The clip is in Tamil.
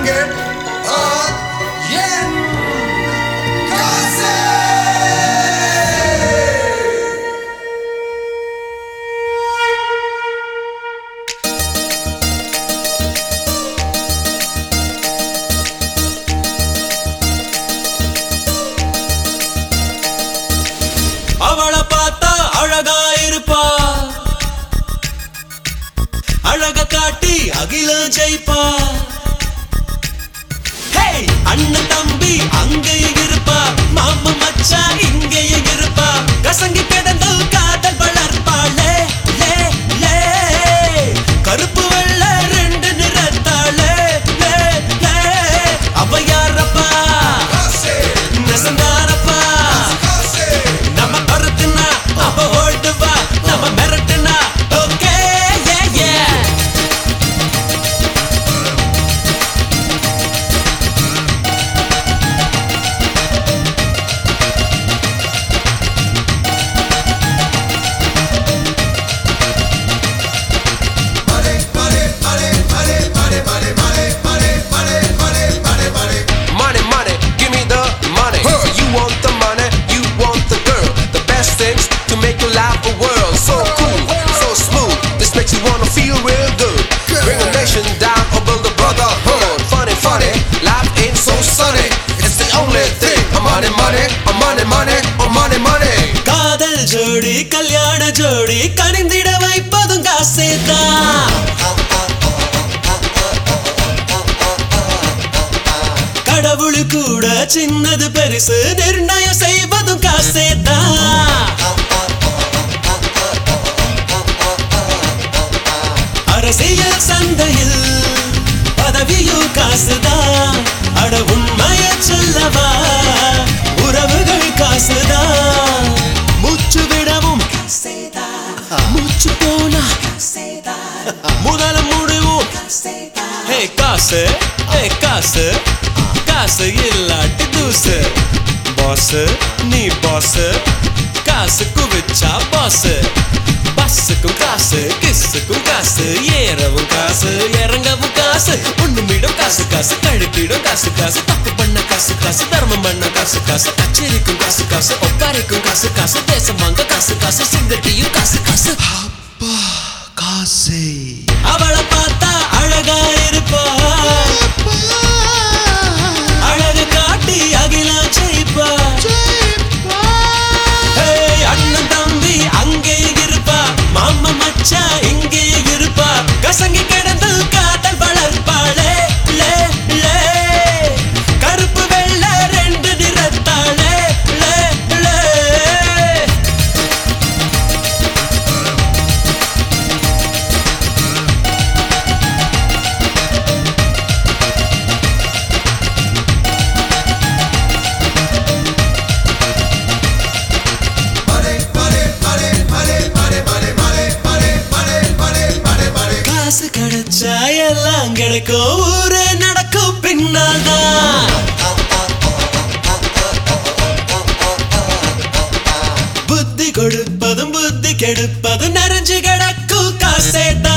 get on yen காசே அவளை பார்த்தா அழகா இருப்பா அழக காட்டி அகிலம் ஜெயிப்பா ஹே அண்ணன் தம்பி அங்கேயே இருப்பா மாமா மச்சான் இங்கேயே இருப்பா கசங்கி கிடந்து காதல் வளர்ப்பாளே லே லே கருப்பு வெள்ள ரெண்டு நிறத்தாளே லே லே அவ யாரப்பா காசே நெசந்தாரப்பா காசே நம்ம கருத்துனா அவ ஓடுவா நம்ம மிரட்டுனா ஓகே ஏ ஏ Money, money, give me the money. You want the money, you want the girl. The best things to make your life a world. So cool, so smooth. This makes you wanna feel real good. Bring a nation down or build a brotherhood. Funny, funny, life ain't so sunny. It's the only thing. A money, money, a money, money, a money, money. காதல் ஜோடி கல்யாண ஜோடி கனிந்திட வைப்பதும் காசேதான் கடவுள் கூட சின்னது பெருசு நிர்ணயம் செய்வதும் காசேதான் அரசியல் சந்தையில் பதவியும் காசுதான் அட உண்மைய சொல்லவா உறவுகள் காசுதான் மூச்சு விடவும் மூச்சு போனா முதல முடிவும் ஹே காசு ஹே காசு காசு இல்லாட்டி தூசு பாஸ் நீ பாஸ் காசு குவிச்சா பாஸ் பஸ்ஸுக்கும் காசு கிஸ்ஸுக்கும் காசு ஏறவும் காசு இறங்கவும் காசு ஒண்ணுமிடம் காசு காசு கழுத்திடும் காசு காசு தப்பு பண்ண காசு காசு தர்மம் பண்ண காசு காசு கச்சேரிக்கும் காசு காசு ஒப்பாரிக்கும் காசு காசு தேசம் வாங்க காசு காசு சிங்கட்டியும் காசு காசு காசே அவளை பார்த்தா அழகா இருப்பா அழகு காட்டி அகிலா ஜெயிப்பா ஏய், அண்ணன் தம்பி அங்கே இருப்பா மாமா மச்சா இங்கே இருப்பா கசங்கி கிடந்து காதல் வளர்ப்பாளே லே லே கருப்பு வெள்ள ரெண்டு நிறத்தாளே லே லே காசு கிடைச்சா எல்லாம் கிடைக்கும் ஊரே நடக்கும் பின்னால்தான் புத்தி கொடுப்பதும் புத்தி கெடுப்பதும் நிறைஞ்சு கிடக்கும் காசேதான்